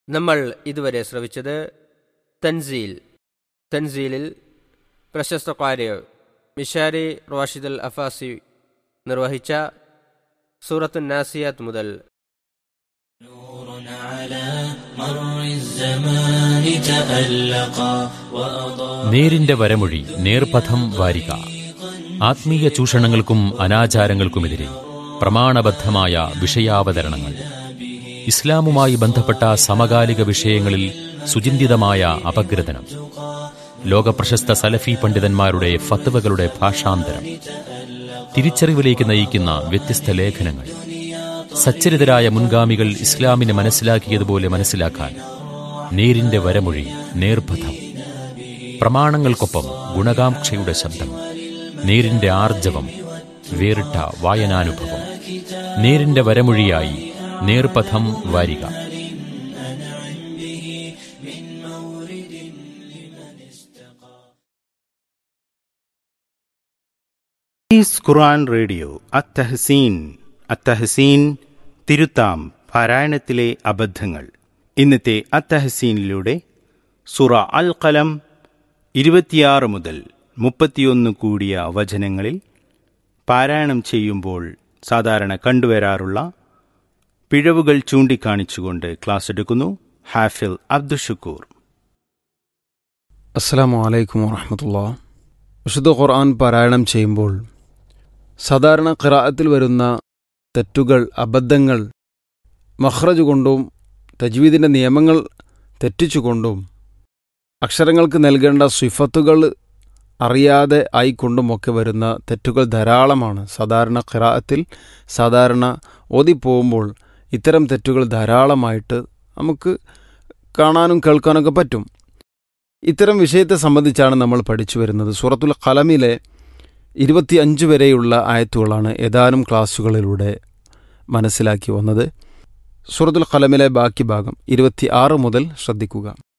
നമ്മൾ ഇതുവരെ ശ്രവിച്ചത് തൻസീൽ തൻസീലിൽ പ്രശസ്ത കാര്യ മിഷാരി റാഷിദ് അൽ അഫാസി നിർവഹിച്ച സൂറത്തു നാസിയാത്ത് മുതൽ نور على مر الزمان تألقا وأضاء നേരിന്റെ വരമൊഴി നേർപഥം വാരിക ആത്മീയ ചൂഷണങ്ങൾക്കും അനാചാരങ്ങൾക്കുമെതിരെ പ്രമാണബദ്ധമായ വിഷയാവതരണങ്ങൾ ഇസ്ലാമുമായി ബന്ധപ്പെട്ട സമകാലിക വിഷയങ്ങളിൽ സുചിന്തിതമായ അപഗ്രഥനം ലോകപ്രശസ്ത സലഫി പണ്ഡിതന്മാരുടെ ഫത്വകളുടെ ഭാഷാന്തരം തിരിച്ചറിവിലേക്ക് നയിക്കുന്ന വ്യത്യസ്ത ലേഖനങ്ങൾ സച്ചരിതരായ മുൻഗാമികൾ ഇസ്ലാമിനെ മനസ്സിലാക്കിയതുപോലെ മനസ്സിലാക്കാൻ നേരിന്റെ വരമൊഴി നേർപഥം പ്രമാണങ്ങൾക്കൊപ്പം ഗുണകാംക്ഷയുടെ ശബ്ദം നേരിന്റെ ആർജവം വേറിട്ട വായനാനുഭവം നേരിന്റെ വരമൊഴിയായി നേർപഥം വാരിക ഈസ് ഖുർആൻ റേഡിയോ അത്തഹസീൻ അത്തഹസീൻ തിരുത്താം പാരായണത്തിലെ അബദ്ധങ്ങൾ ഇന്നത്തെ അത്തഹസീനിലൂടെ സുറ അൽ കലം ഇരുപത്തിയാറ് മുതൽ മുപ്പത്തിയൊന്ന് കൂടിയ വചനങ്ങളിൽ പാരായണം ചെയ്യുമ്പോൾ സാധാരണ കണ്ടുവരാറുള്ള പിഴവുകൾ ചൂണ്ടിക്കാണിച്ചുകൊണ്ട് ക്ലാസ് എടുക്കുന്നു ഹാഫിൽ അബ്ദുഷക്കൂർ അസ്സലാമു അലൈക്കും വറഹമത്തുള്ള വിശുദ്ധ ഖുർആൻ പാരായണം ചെയ്യുമ്പോൾ സാധാരണ ഖിറാഅത്തിൽ വരുന്ന തെറ്റുകൾ അബദ്ധങ്ങൾ മഹ്റജ് കൊണ്ടും തജ്വീദിൻ്റെ നിയമങ്ങൾ തെറ്റിച്ചുകൊണ്ടും അക്ഷരങ്ങൾക്ക് നൽകേണ്ട സിഫത്തുകൾ അറിയാതെ ആയിക്കൊണ്ടുമൊക്കെ വരുന്ന തെറ്റുകൾ ധാരാളമാണ് സാധാരണ ഖിറാഅത്തിൽ സാധാരണ ഓതിപ്പോകുമ്പോൾ ഇത്തരം തെറ്റുകൾ ധാരാളമായിട്ട് നമുക്ക് കാണാനും കേൾക്കാനൊക്കെ പറ്റും ഇത്തരം വിഷയത്തെ സംബന്ധിച്ചാണ് നമ്മൾ പഠിച്ചു വരുന്നത് സൂറത്തുൽ ഖലമിലെ ഇരുപത്തിയഞ്ച് വരെയുള്ള ആയത്തുകളാണ് ഏതാനും ക്ലാസ്സുകളിലൂടെ മനസ്സിലാക്കി വന്നത് സൂറത്തുൽ ഖലമിലെ ബാക്കി ഭാഗം ഇരുപത്തി ആറ് മുതൽ ശ്രദ്ധിക്കുക